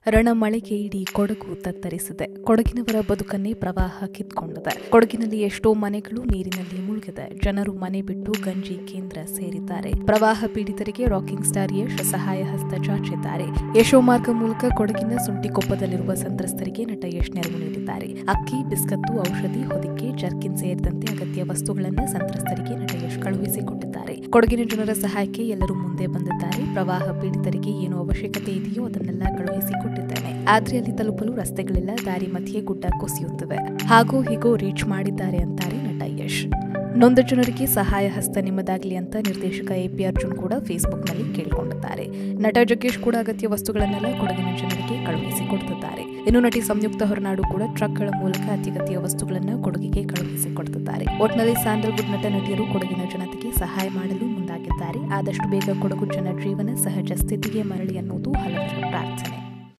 ರಣಮಳೆಗೆ ಇಡೀ ಕೊಡಗು ತತ್ತರಿಸಿದೆ ಕೊಡಗಿನವರ ಬದುಕನ್ನೇ ಪ್ರವಾಹ ಕಿತ್ಕೊಂಡಿದೆ ಕೊಡಗಿನಲ್ಲಿ ಎಷ್ಟೋ ಮನೆಗಳು ನೀರಿನಲ್ಲಿ ಮುಳುಗಿದೆ ಜನರು ಮನೆ ಬಿಟ್ಟು ಗಂಜಿ ಕೇಂದ್ರ ಸೇರಿದ್ದಾರೆ ಪ್ರವಾಹ ಪೀಡಿತರಿಗೆ ರಾಕಿಂಗ್ ಸ್ಟಾರ್ ಯಶ್ ಸಹಾಯ ಹಸ್ತ ಚಾಚಿದ್ದಾರೆ ಯಶೋಮಾರ್ಗ ಮೂಲಕ ಕೊಡಗಿನ ಸುಂಟಿಕೊಪ್ಪದಲ್ಲಿರುವ ಸಂತ್ರಸ್ತರಿಗೆ ನಟ ಯಶ್ ನೆರವು ನೀಡಿದ್ದಾರೆ ಅಕ್ಕಿ ಬಿಸ್ಕತ್ತು ಔಷಧಿ ಹೊದಿಕೆ ಜರ್ಕಿನ್ ಸೇರಿದಂತೆ ಅಗತ್ಯ ವಸ್ತುಗಳನ್ನು ಸಂತ್ರಸ್ತರಿಗೆ ನಟ ಯಶ್ ಕಳುಹಿಸಿಕೊಟ್ಟಿದ್ದಾರೆ ಕೊಡಗಿನ ಜನರ ಸಹಾಯಕ್ಕೆ ಎಲ್ಲರೂ ಮುಂದೆ ಬಂದಿದ್ದಾರೆ ಪ್ರವಾಹ ಪೀಡಿತರಿಗೆ ಏನು ಅವಶ್ಯಕತೆ ಇದೆಯೋ ಅದನ್ನೆಲ್ಲ ಕಳುಹಿಸಿಕೊಟ್ಟಿದ್ದೇನೆ ಆದ್ರೆ ಅಲ್ಲಿ ತಲುಪಲು ರಸ್ತೆಗಳಿಲ್ಲ ದಾರಿ ಮಧ್ಯೆ ಗುಡ್ಡ ಕುಸಿಯುತ್ತಿವೆ ಹಾಗೂ ಹೀಗೂ ರೀಚ್ ಮಾಡಿದ್ದಾರೆ ಅಂತಾರೆ ನಟ ಯಶ್ ನೊಂದ ಜನರಿಗೆ ಸಹಾಯ ಹಸ್ತ ನಿಮ್ಮದಾಗಲಿ ಅಂತ ನಿರ್ದೇಶಕ ಎಪಿ ಅರ್ಜುನ್ ಕೂಡ ಫೇಸ್ಬುಕ್ನಲ್ಲಿ ಕೇಳಿಕೊಂಡಿದ್ದಾರೆ ನಟ ಜಗ್ಗೇಶ್ ಕೂಡ ಅಗತ್ಯ ವಸ್ತುಗಳನ್ನೆಲ್ಲ ಕೊಡಗಿನ ಜನರಿಗೆ ಕಳುಹಿಸಿಕೊಡ್ತಿದ್ದಾರೆ ಇನ್ನು ನಟಿ ಸಂಯುಕ್ತ ಹೊರನಾಡು ಕೂಡ ಟ್ರಕ್ಗಳ ಮೂಲಕ ಅತ್ಯಗತ್ಯ ವಸ್ತುಗಳನ್ನು ಕೊಡಗಿಗೆ ಕಳುಹಿಸಿಕೊಡ್ತಿದ್ದಾರೆ ಒಟ್ನಲ್ಲಿ ಸ್ಯಾಂಡಲ್ವುಡ್ ನಟ ನಟಿಯರು ಕೊಡಗಿನ ಜನತೆಗೆ ಸಹಾಯ ಮಾಡಲು ಮುಂದಾಗಿದ್ದಾರೆ ಆದಷ್ಟು ಬೇಗ ಕೊಡಗು ಜನ ಜೀವನ ಸಹಜ ಸ್ಥಿತಿಗೆ ಮರಳಿ ಅನ್ನೋದು ಹಲವರ ಪ್ರಾರ್ಥನೆ